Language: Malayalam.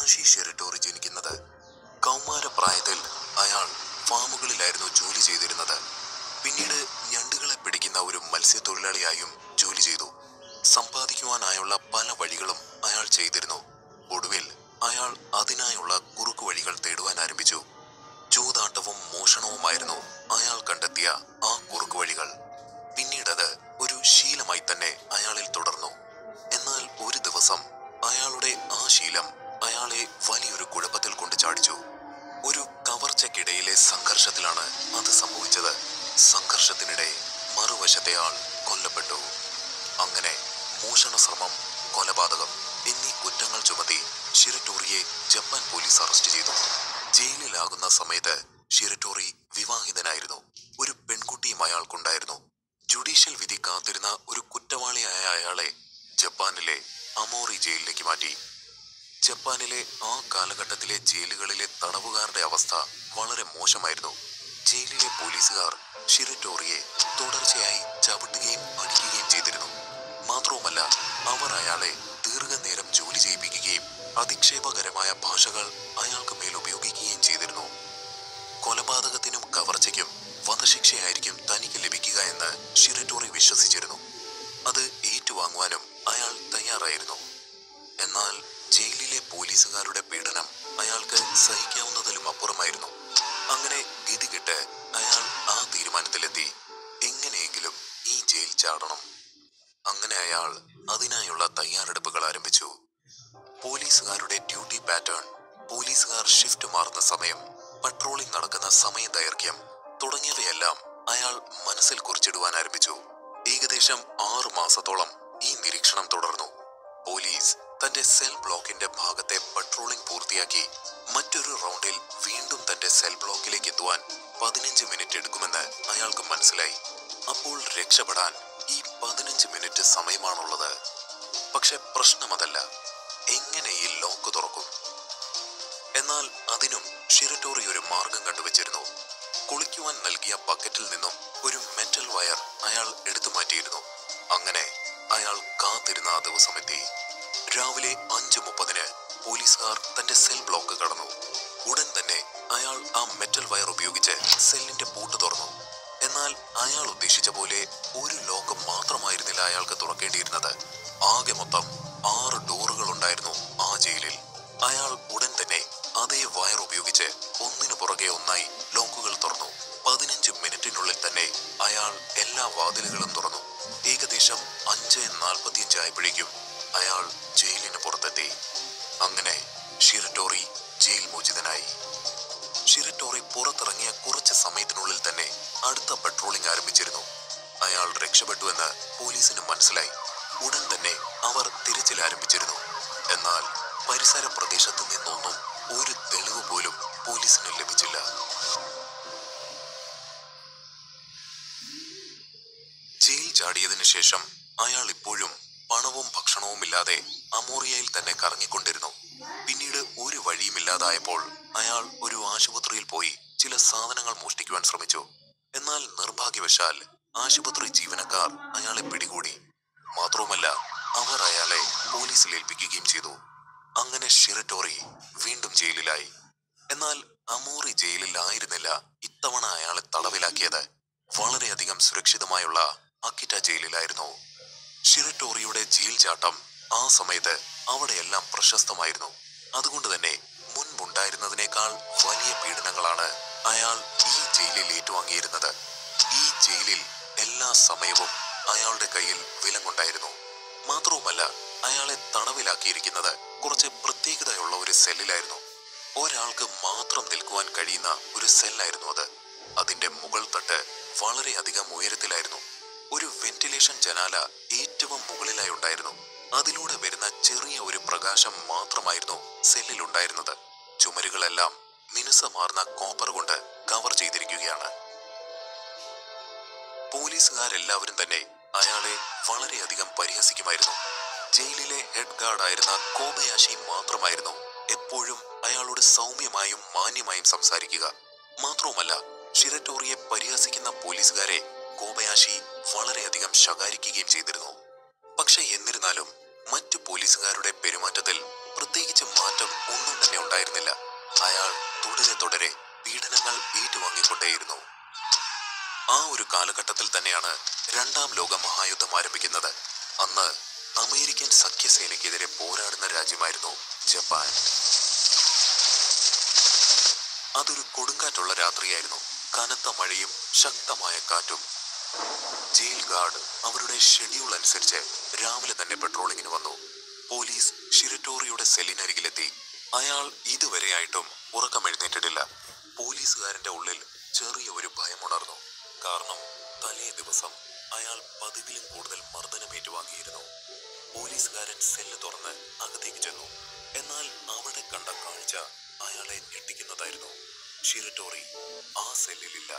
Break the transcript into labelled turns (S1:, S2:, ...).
S1: ഹിരോഷി ഷെറിറ്റോറി ജനിക്കുന്നത് കൗമാരപ്രായത്തിൽ അയാൾ ഫാമുകളിലായിരുന്നു ജോലി ചെയ്തിരുന്നത് പിന്നീട് ഞണ്ടുകളെ പിടിക്കുന്ന ഒരു മത്സ്യത്തൊഴിലാളിയായും ജോലി ചെയ്തു സമ്പാദിക്കുവാനായുള്ള പല വഴികളും അയാൾ ചെയ്തിരുന്നു ഒടുവിൽ അയാൾ അതിനായുള്ള കുറുക്കു വഴികൾ തേടുവാൻ ആരംഭിച്ചു ചൂതാട്ടവും മോഷണവുമായിരുന്നു അയാൾ കണ്ടെത്തിയ ആ കുറുക്കു വഴികൾ പിന്നീടത് ഒരു ശീലമായി തന്നെ അയാളിൽ തുടർന്നു എന്നാൽ ഒരു ദിവസം അയാളുടെ ആ ശീലം അയാളെ വലിയൊരു കുഴപ്പത്തിൽ കൊണ്ട് ചാടിച്ചു ഒരു കവർച്ചയ്ക്കിടയിലെ സംഘർഷത്തിലാണ് അത് സംഭവിച്ചത് സംഘർഷത്തിനിടെ മറുവശത്തെ ആൾ കൊല്ലപ്പെട്ടു അങ്ങനെ മോഷണ ശ്രമം കൊലപാതകം എന്നീ കുറ്റങ്ങൾ ചുമത്തി ഷിരറ്റോറിയെ ജപ്പാൻ പോലീസ് അറസ്റ്റ് ചെയ്തു ജയിലിലാകുന്ന സമയത്ത് ഷിരറ്റോറി വിവാഹിതനായിരുന്നു ഒരു പെൺകുട്ടിയും അയാൾക്കുണ്ടായിരുന്നു ജുഡീഷ്യൽ വിധി കാത്തിരുന്ന ഒരു കുറ്റവാളിയായ അയാളെ ജപ്പാനിലെ അമോറി ജയിലിലേക്ക് മാറ്റി ജപ്പാനിലെ ആ കാലഘട്ടത്തിലെ ജയിലുകളിലെ തടവുകാരുടെ അവസ്ഥ വളരെ മോശമായിരുന്നു ജയിലിലെ പോലീസുകാർ ഷിരറ്റോറിയെ തുടർച്ചയായി ചവിട്ടുകയും അടിക്കുകയും ചെയ്തിരുന്നു മാത്രവുമല്ല അവർ അയാളെ ദീർഘനേരം ജോലി ചെയ്യിപ്പിക്കുകയും അധിക്ഷേപകരമായ ഭാഷകൾ അയാൾക്ക് മേൽ ഉപയോഗിക്കുകയും ചെയ്തിരുന്നു കൊലപാതകത്തിനും കവർച്ചയ്ക്കും വധശിക്ഷയായിരിക്കും തനിക്ക് ലഭിക്കുക എന്ന് ഷിരറ്റോറി വിശ്വസിച്ചിരുന്നു അത് ഏറ്റുവാങ്ങുവാനും അയാൾ തയ്യാറായിരുന്നു എന്നാൽ ജയിലിലെ പോലീസുകാരുടെ പീഡനം അയാൾക്ക് സഹിക്കാവുന്നതിലും അപ്പുറമായിരുന്നു അങ്ങനെ ഗതികെട്ട് അയാൾ ആ തീരുമാനത്തിലെത്തി എങ്ങനെയെങ്കിലും ഈ ജയിൽ ചാടണം അങ്ങനെ അയാൾ അതിനായുള്ള തയ്യാറെടുപ്പുകൾ ആരംഭിച്ചു പോലീസുകാരുടെ ഡ്യൂട്ടി പാറ്റേൺ പോലീസുകാർ ഷിഫ്റ്റ് മാറുന്ന സമയം പട്രോളിംഗ് നടക്കുന്ന സമയ ദൈർഘ്യം തുടങ്ങിയവയെല്ലാം അയാൾ മനസ്സിൽ കുറിച്ചിടുവാൻ ആരംഭിച്ചു ഏകദേശം ആറു മാസത്തോളം ഈ നിരീക്ഷണം തുടർന്നു പോലീസ് തന്റെ സെൽ ബ്ലോക്കിന്റെ ഭാഗത്തെ പട്രോളിംഗ് പൂർത്തിയാക്കി മറ്റൊരു റൗണ്ടിൽ വീണ്ടും തന്റെ സെൽ ബ്ലോക്കിലേക്ക് എത്തുവാൻ പതിനഞ്ച് മിനിറ്റ് എടുക്കുമെന്ന് അയാൾക്ക് മനസ്സിലായി അപ്പോൾ രക്ഷപ്പെടാൻ ഈ പതിനഞ്ച് മിനിറ്റ് സമയമാണുള്ളത് പക്ഷെ പ്രശ്നം അതല്ല എങ്ങനെ ഈ ലോക്ക് തുറക്കും എന്നാൽ അതിനും ഷിരറ്റോറി ഒരു മാർഗം കണ്ടുവച്ചിരുന്നു കുളിക്കുവാൻ നൽകിയ ബക്കറ്റിൽ നിന്നും ഒരു മെറ്റൽ വയർ അയാൾ എടുത്തു മാറ്റിയിരുന്നു അങ്ങനെ അയാൾ കാത്തിരുന്ന ആ ദിവസം എത്തി രാവിലെ അഞ്ച് മുപ്പതിന് പോലീസുകാർ തന്റെ സെൽ ബ്ലോക്ക് കടന്നു ഉടൻ തന്നെ അയാൾ ആ മെറ്റൽ വയർ ഉപയോഗിച്ച് സെല്ലിന്റെ പൂട്ട് തുറന്നു എന്നാൽ അയാൾ ഉദ്ദേശിച്ച പോലെ ഒരു ലോക്ക് മാത്രമായിരുന്നില്ല അയാൾക്ക് തുറക്കേണ്ടിയിരുന്നത് ആകെ മൊത്തം ആറ് ഡോറുകൾ ഉണ്ടായിരുന്നു ആ ജയിലിൽ അയാൾ ഉടൻ തന്നെ അതേ വയർ ഉപയോഗിച്ച് ഒന്നിനു പുറകെ ഒന്നായി ലോക്കുകൾ തുറന്നു പതിനഞ്ച് മിനിറ്റിനുള്ളിൽ തന്നെ അയാൾ എല്ലാ വാതിലുകളും തുറന്നു ഏകദേശം അഞ്ച് നാൽപ്പത്തിയഞ്ച് ആയപ്പോഴേക്കും അയാൾ ജയിലിന് പുറത്തെത്തി അങ്ങനെ ഷിരറ്റോറി ജയിൽ മോചിതനായി ഷിരറ്റോറി പുറത്തിറങ്ങിയ കുറച്ച് സമയത്തിനുള്ളിൽ തന്നെ അടുത്ത പട്രോളിംഗ് ആരംഭിച്ചിരുന്നു അയാൾ രക്ഷപ്പെട്ടുവെന്ന് പോലീസിന് മനസ്സിലായി ഉടൻ തന്നെ അവർ തിരച്ചിൽ ആരംഭിച്ചിരുന്നു എന്നാൽ പരിസര പ്രദേശത്ത് നിന്നൊന്നും ഒരു തെളിവ് പോലും പോലീസിന് ലഭിച്ചില്ല ജയിൽ ചാടിയതിനു ശേഷം അയാൾ ഇപ്പോഴും പണവും ഭക്ഷണവും ഇല്ലാതെ അമോറിയയിൽ തന്നെ കറങ്ങിക്കൊണ്ടിരുന്നു പിന്നീട് ഒരു വഴിയുമില്ലാതായപ്പോൾ അയാൾ ഒരു ആശുപത്രിയിൽ പോയി ചില സാധനങ്ങൾ മോഷ്ടിക്കുവാൻ ശ്രമിച്ചു എന്നാൽ നിർഭാഗ്യവശാൽ ആശുപത്രി ജീവനക്കാർ അയാളെ പിടികൂടി മാത്രവുമല്ല അവർ അയാളെ പോലീസിൽ ഏൽപ്പിക്കുകയും ചെയ്തു അങ്ങനെ ഷിററ്റോറി വീണ്ടും ജയിലിലായി എന്നാൽ അമോറി ജയിലിൽ ആയിരുന്നില്ല ഇത്തവണ അയാളെ തടവിലാക്കിയത് വളരെയധികം സുരക്ഷിതമായുള്ള അക്കിറ്റ ജയിലിലായിരുന്നു ഷിററ്റോറിയുടെ ജയിൽ ചാട്ടം ആ സമയത്ത് അവിടെയെല്ലാം പ്രശസ്തമായിരുന്നു അതുകൊണ്ട് തന്നെ മുൻപുണ്ടായിരുന്നതിനേക്കാൾ വലിയ പീഡനങ്ങളാണ് അയാൾ ഈ ജയിലിൽ ഏറ്റുവാങ്ങിയിരുന്നത് ഈ ജയിലിൽ എല്ലാ സമയവും അയാളുടെ കയ്യിൽ വിലങ്ങുണ്ടായിരുന്നു മാത്രവുമല്ല അയാളെ തടവിലാക്കിയിരിക്കുന്നത് കുറച്ച് പ്രത്യേകതയുള്ള ഒരു സെല്ലിലായിരുന്നു ഒരാൾക്ക് മാത്രം നിൽക്കുവാൻ കഴിയുന്ന ഒരു സെല്ലായിരുന്നു അത് അതിന്റെ മുകൾ തട്ട് വളരെയധികം ഉയരത്തിലായിരുന്നു ഒരു വെന്റിലേഷൻ ജനാല ഏറ്റവും മുകളിലായി ഉണ്ടായിരുന്നു അതിലൂടെ വരുന്ന ചെറിയ ഒരു പ്രകാശം മാത്രമായിരുന്നു സെല്ലിൽ ഉണ്ടായിരുന്നത് ചുമരുകളെല്ലാം മിനുസമാർന്ന കോപ്പർ കൊണ്ട് കവർ ചെയ്തിരിക്കുകയാണ് പോലീസുകാരെല്ലാവരും തന്നെ അയാളെ വളരെയധികം പരിഹസിക്കുമായിരുന്നു ജയിലിലെ ഹെഡ് ഗാർഡ് ആയിരുന്ന കോബയാശി മാത്രമായിരുന്നു എപ്പോഴും അയാളോട് സൗമ്യമായും മാന്യമായും സംസാരിക്കുക മാത്രവുമല്ല ഷിരറ്റോറിയെ പരിഹസിക്കുന്ന പോലീസുകാരെ കോബയാശി വളരെയധികം ശകാരിക്കുകയും ചെയ്തിരുന്നു പക്ഷെ എന്നിരുന്നാലും മറ്റു പോലീസുകാരുടെ പെരുമാറ്റത്തിൽ പ്രത്യേകിച്ച് മാറ്റം ഒന്നും തന്നെ ഉണ്ടായിരുന്നില്ല അയാൾ തുടരെ തുടരെ പീഡനങ്ങൾ ഏറ്റുവാങ്ങിക്കൊണ്ടേയിരുന്നു ആ ഒരു കാലഘട്ടത്തിൽ തന്നെയാണ് രണ്ടാം ലോക മഹായുദ്ധം ആരംഭിക്കുന്നത് അന്ന് അമേരിക്കൻ സഖ്യസേനയ്ക്കെതിരെ പോരാടുന്ന രാജ്യമായിരുന്നു ജപ്പാൻ അതൊരു കൊടുങ്കാറ്റുള്ള രാത്രിയായിരുന്നു കനത്ത മഴയും ശക്തമായ കാറ്റും ജയിൽ ഗാർഡ് അവരുടെ ഷെഡ്യൂൾ അനുസരിച്ച് രാവിലെ തന്നെ പെട്രോളിങ്ങിന് വന്നു പോലീസ് ഷിരറ്റോറിയുടെ സെല്ലിനരികിലെത്തി അയാൾ ഇതുവരെയായിട്ടും ഉറക്കമെഴുന്നേറ്റിട്ടില്ല പോലീസുകാരന്റെ ഉള്ളിൽ ചെറിയ ഒരു ഭയമുണർന്നു കാരണം തലേ ദിവസം അയാൾ പതിവിലും കൂടുതൽ മർദ്ദനമേറ്റുവാങ്ങിയിരുന്നു പോലീസുകാരൻ സെല്ല് തുറന്ന് അകത്തേക്ക് ചെന്നു എന്നാൽ അവിടെ കണ്ട കാഴ്ച അയാളെ ഞെട്ടിക്കുന്നതായിരുന്നു ഷിരറ്റോറി ആ സെല്ലിലില്ല